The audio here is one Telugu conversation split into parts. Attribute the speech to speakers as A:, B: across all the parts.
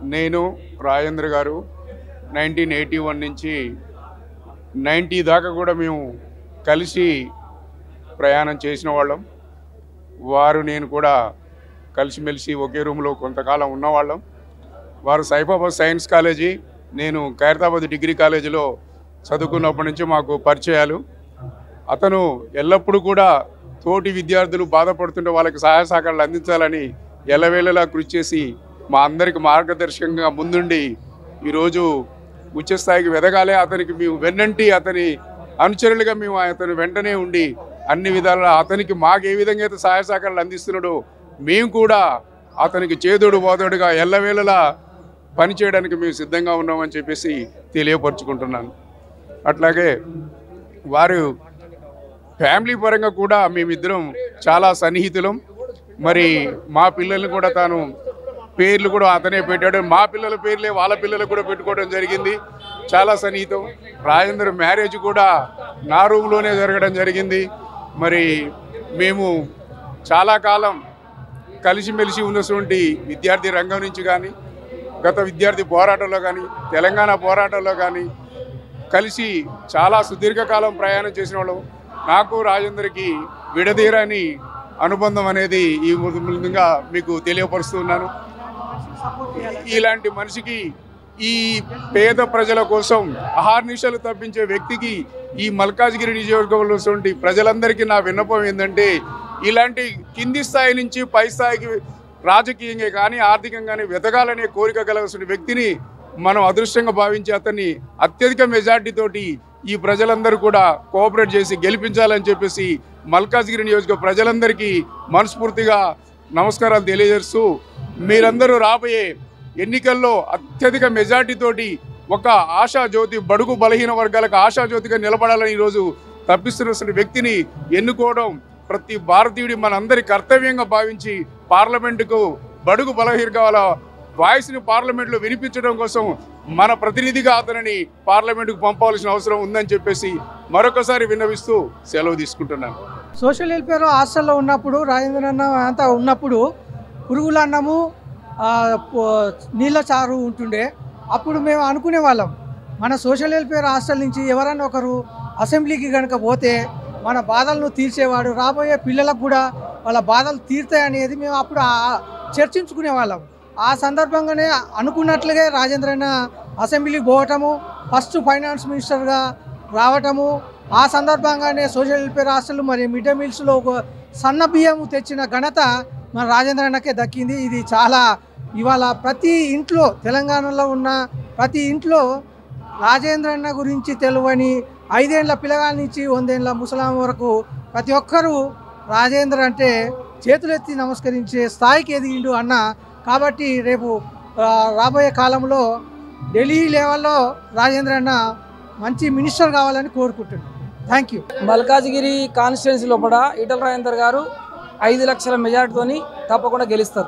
A: నేను Rajendra garu nineteen eighty one నుంచి నైంటీ దాకా కూడా మేము కలిసి ప్రయాణం చేసిన వాళ్ళం వారు నేను కూడా కలిసిమెలిసి ఒకే రూమ్లో కొంతకాలం ఉన్నవాళ్ళం వారు సైఫాబాద్ సైన్స్ కాలేజీ నేను ఖైరతాబాద్ డిగ్రీ కాలేజీలో చదువుకున్నప్పటి నుంచి మాకు పరిచయాలు అతను ఎల్లప్పుడూ కూడా తోటి విద్యార్థులు బాధపడుతుంటే వాళ్ళకి సహాయ సహకారాలు అందించాలని ఎల్లవేళలా కృషి చేసి మా అందరికి మార్గదర్శకంగా ముందుండి ఈరోజు ఉచ్చ స్థాయికి వెదగాలి అతనికి మేము వెన్నంటి అతని అనుచరులుగా మేము అతను వెంటనే ఉండి అన్ని విధాలా అతనికి మాకు ఏ విధంగా అయితే సహాయ సహకారాలు అందిస్తున్నాడో మేము కూడా అతనికి చేదోడు బోదోడుగా ఎల్లవేళలా పనిచేయడానికి మేము సిద్ధంగా ఉన్నామని చెప్పేసి తెలియపరుచుకుంటున్నాను అట్లాగే వారు ఫ్యామిలీ పరంగా కూడా మేమిద్దరం చాలా సన్నిహితులం మరి మా పిల్లల్ని కూడా తాను పేర్లు కూడా అతనే పెట్టాడు మా పిల్లల పేర్లే వాళ్ళ పిల్లలకు కూడా పెట్టుకోవడం జరిగింది చాలా సన్నిహితం రాజేంద్ర మ్యారేజ్ కూడా నా రూమ్లోనే జరగడం జరిగింది మరి మేము చాలా కాలం కలిసిమెలిసి ఉన్నటువంటి విద్యార్థి రంగం నుంచి కానీ గత విద్యార్థి పోరాటంలో కానీ తెలంగాణ పోరాటంలో కానీ కలిసి చాలా సుదీర్ఘకాలం ప్రయాణం చేసిన వాళ్ళం నాకు రాజేందర్కి విడదీరని అనుబంధం అనేది ఈ ముందుగా మీకు తెలియపరుస్తున్నాను ఇలాంటి మనిషికి ఈ పేద ప్రజల కోసం అహార్నిశలు తప్పించే వ్యక్తికి ఈ మల్కాజ్గిరి నియోజకవర్గంలో ఉన్నటువంటి ప్రజలందరికీ నా విన్నపం ఏంటంటే ఇలాంటి కింది స్థాయి నుంచి పై స్థాయికి రాజకీయంగా కానీ ఆర్థికంగానే వెతగాలనే కోరిక కలగసిన వ్యక్తిని మనం అదృష్టంగా భావించి అతన్ని అత్యధిక మెజార్టీ తోటి ఈ ప్రజలందరూ కూడా కోఆపరేట్ చేసి గెలిపించాలని చెప్పేసి మల్కాజ్గిరి నియోజక ప్రజలందరికీ మనస్ఫూర్తిగా నమస్కారాలు తెలియజేస్తూ మీరందరూ రాబోయే ఎన్నికల్లో అత్యధిక మెజార్టీ తోటి ఒక ఆశా జ్యోతి బడుగు బలహీన వర్గాలకు ఆశా జ్యోతిగా నిలబడాలని ఈరోజు తప్పిస్తున్న వ్యక్తిని ఎన్నుకోవడం ప్రతి భారతీయుడి మనందరి కర్తవ్యంగా భావించి పార్లమెంటుకు బడుగు బలహీన వాయిస్ని పార్లమెంట్లో వినిపించడం కోసం మన ప్రతినిధిగా అతనిని పార్లమెంటుకు పంపవలసిన అవసరం ఉందని చెప్పేసి మరొకసారి విన్నవిస్తూ సెలవు తీసుకుంటున్నాను
B: సోషల్ వెల్ఫేర్ హాస్టల్లో ఉన్నప్పుడు రాజేంద్ర అన్న అంతా ఉన్నప్పుడు పురుగుల అన్నము ఆ, పో- నీళ్ళ చారు ఉంటుండే అప్పుడు మేము అనుకునే వాళ్ళం మన సోషల్ వెల్ఫేర్ హాస్టల్ నుంచి ఎవరన్నా ఒకరు అసెంబ్లీకి కనుక పోతే మన బాధలను తీర్చేవాడు రాబోయే పిల్లలకు కూడా వాళ్ళ బాధలు తీరుతాయి అనేది మేము అప్పుడు ఆ- చర్చించుకునే వాళ్ళం ఆ సందర్భంగానే అనుకున్నట్లుగా రాజేంద్రన్న అసెంబ్లీకి పోవటము ఫస్ట్ ఫైనాన్స్ మినిస్టర్గా రావటము ఆ సందర్భంగానే సోషల్ వెల్ఫేర్ హాస్టల్ మరి మిడ్ డే మీల్స్లో ఒక సన్న బియ్యం తెచ్చిన ఘనత మన రాజేంద్ర అన్నకే దక్కింది ఇది చాలా ఇవాళ ప్రతి ఇంట్లో తెలంగాణలో ఉన్న ప్రతి ఇంట్లో రాజేంద్ర అన్న గురించి తెలియని ఐదేళ్ల పిల్లగాల నుంచి వందేళ్ల ముసలాం వరకు ప్రతి ఒక్కరూ రాజేంద్ర అంటే చేతులెత్తి నమస్కరించే స్థాయికి ఎదిగిండు అన్న కాబట్టి రేపు ఆ, రాబోయే కాలంలో ఢిల్లీ లెవెల్లో రాజేంద్ర అన్న మంచి మినిస్టర్ కావాలని కోరుకుంటున్నాను థ్యాంక్ యూ
C: మల్కాజ్గిరి కాన్స్టిట్యున్సీ లోపల ఈటల రాజేందర్ గారు ఐదు లక్షల మెజార్టీతోని తప్పకుండా గెలుస్తారు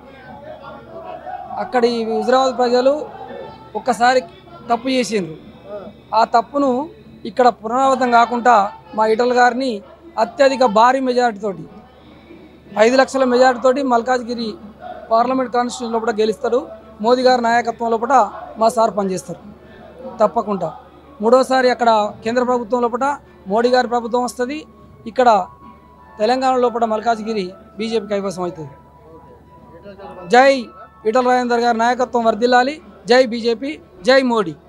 C: అక్కడి హుజరాబాద్ ప్రజలు ఒక్కసారి తప్పు చేసిండ్రు ఆ తప్పును ఇక్కడ పునరావృతం కాకుండా మా ఈటల గారిని అత్యధిక భారీ మెజార్టీతోటి ఐదు లక్షల మెజార్టీతోటి మల్కాజ్గిరి పార్లమెంట్ కాన్స్టిట్యూషన్ లోపల గెలుస్తాడు మోదీ గారి నాయకత్వం లోపల మా సార్ పనిచేస్తారు తప్పకుండా మూడోసారి అక్కడ కేంద్ర ప్రభుత్వం లోపల మోడీ గారి ప్రభుత్వం వస్తుంది ఇక్కడ తెలంగాణ లోపల మల్కాజ్గిరి బీజేపీ కైవసం అవుతుంది జై ఈటల రాజేందర్ గారి నాయకత్వం వర్ధిల్లాలి జై బీజేపీ జై మోడీ